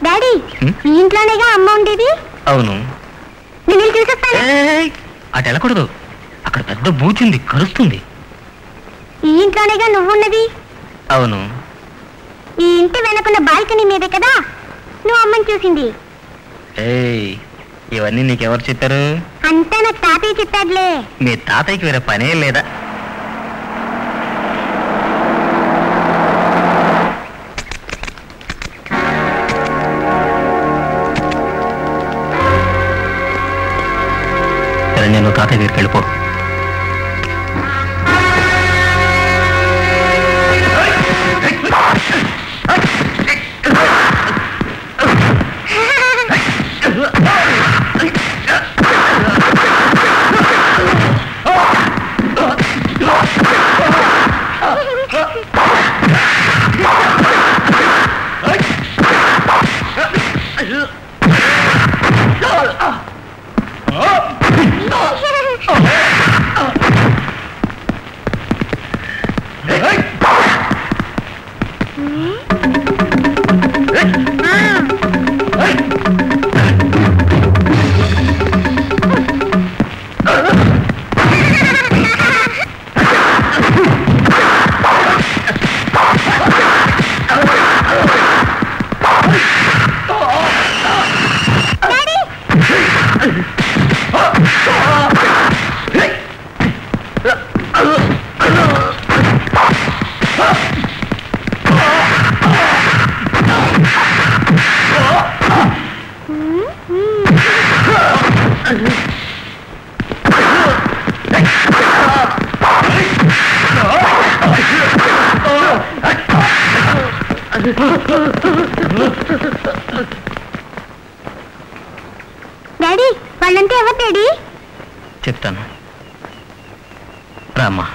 Daddy హ్మ్? ఈ ఇంట్లోనేగా అమ్మ ఉండేది అవును నేను వెళ్ళి చూసొస్తాను ఏయ్, అటు వెళ్ళకూడదు అక్కడ పెద్ద బూచుంది కరుస్తుంది ఈ ఇంట్లోనేగా నువ్వు ఉన్నది అవును ఈ ఇంటి వెనకున్న బాల్కనీ మీదే కదా నువ్వు అమ్మని చూసింది ఏయ్ ఇవన్నీ నీకెవరు చెప్పారు అంతా నాకు తాతయ్య చెప్పాడులే మీ తాతయ్యకి వేరే పనే లేదా సరే నేను తాతయ్య దగ్గరికి వెళ్ళిపో డాడీ వాళ్ళంతా ఎవరు డాడీ చెప్తాను రామ్మా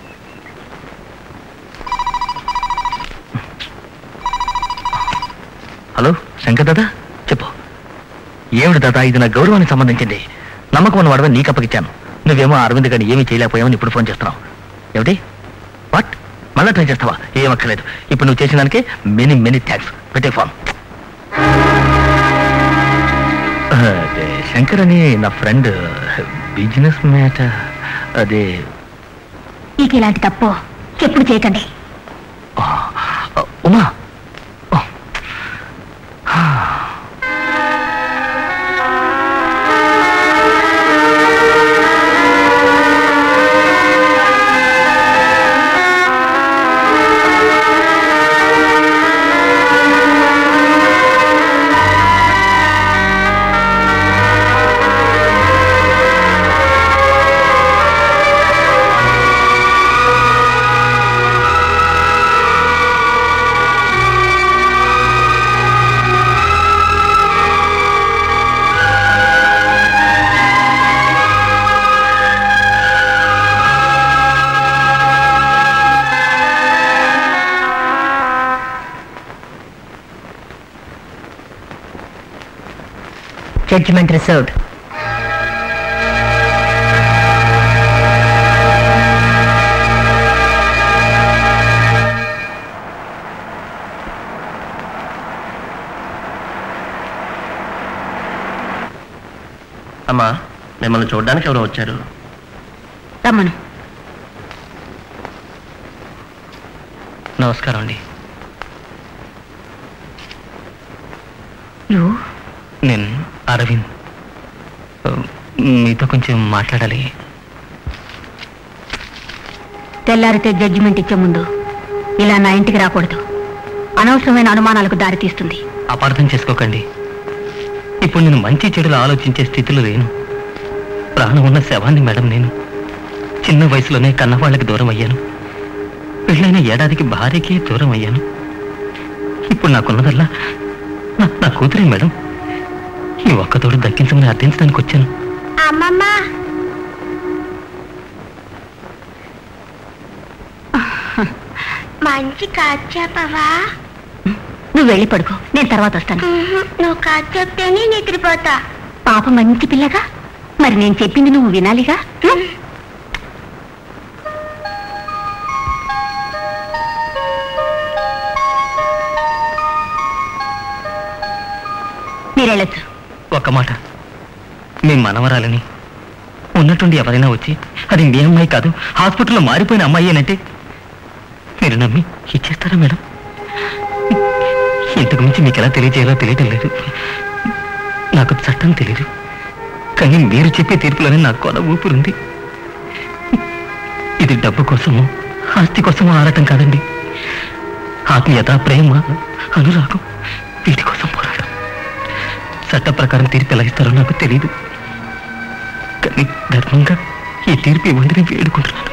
హలో శంకర్ దాదా చెప్పు ఏమిటి దాదా ఇది నా గౌరవానికి సంబంధించింది నమ్మకం ఉన్న వాడవని నీకు అప్పగించాను నువ్వేమో అరవింద్ గారిని ఏమీ చేయలేకపోయావని ఇప్పుడు ఫోన్ చేస్తున్నావు ఏమిటి వాట్ మళ్ళా ట్రై చేస్తావా ఏం అక్కర్లేదు ఇప్పుడు నువ్వు చేసిన దానికి మెనీ మెనీ థ్యాంక్స్ పెట్టే ఫోన్ అదే శంకర్ అని నా ఫ్రెండ్ బిజినెస్ మ్యాటర్ అదే నీకు ఇలాంటి తప్పు ఎప్పుడు చేయకండి ఆ, ఉమా ఆ. జడ్జిమెంట్ రిజర్వ్డ్ అమ్మా మిమ్మల్ని చూడడానికి ఎవరో వచ్చారు రమ్మను నమస్కారం అండి నువ్వు నేను అరవింద్ ఆ, మీతో కొంచెం మాట్లాడాలి తెల్లారితే జడ్జిమెంట్ ఇచ్చే ముందు ఇలా నా ఇంటికి రాకూడదు అనవసరమైన అనుమానాలకు దారితీస్తుంది అపార్థం చేసుకోకండి ఇప్పుడు నేను మంచి చెడులు ఆలోచించే స్థితిలో లేను ప్రాణం ఉన్న శవాన్ని మేడం నేను చిన్న వయసులోనే కన్నవాళ్ళకి దూరం అయ్యాను పెళ్ళైన ఏడాదికి భార్యకి దూరం అయ్యాను ఇప్పుడు నాకున్నదల్లా నా- నా కూతురే మేడం ఈ ఒక్కతోడు దక్కించమని అర్థించడానికి వచ్చాను అమ్మమ్మ మంచి కాదు చెప్పవా నువ్వు వెళ్ళి పడుకో నేను తర్వాత వస్తాను నువ్వు కాదు చెప్తేనే నిద్రపోతా పాప మంచి పిల్లగా మరి నేను చెప్పింది నువ్వు వినాలిగా హ్మ్? మీరెళ్ళచ్చు ఒక్క మాట మీ మనవరాలని ఉన్నట్టుండి ఎవరైనా వచ్చి అది మీ అమ్మాయి కాదు హాస్పిటల్లో మారిపోయిన అమ్మాయి అనంటే మీరు నమ్మి ఇచ్చేస్తారా మేడం ఇంతకు మించి మీకు ఎలా తెలియజేయాలో తెలియటం లేదు నాకు చట్టం తెలియదు కానీ మీరు చెప్పే తీర్పులోనే నాకు కొన ఊపిరుంది ఇది డబ్బు కోసమో ఆస్తి కోసమో ఆడటం కాదండి ఆత్మీయత ప్రేమ అనురాగం వీటి కోసం పోరాటం చట్ట ప్రకారం తీర్పు ఎలా ఇస్తారో నాకు తెలియదు కానీ ధర్మంగా ఈ తీర్పు ఇవ్వండి నేను వేడుకుంటున్నాను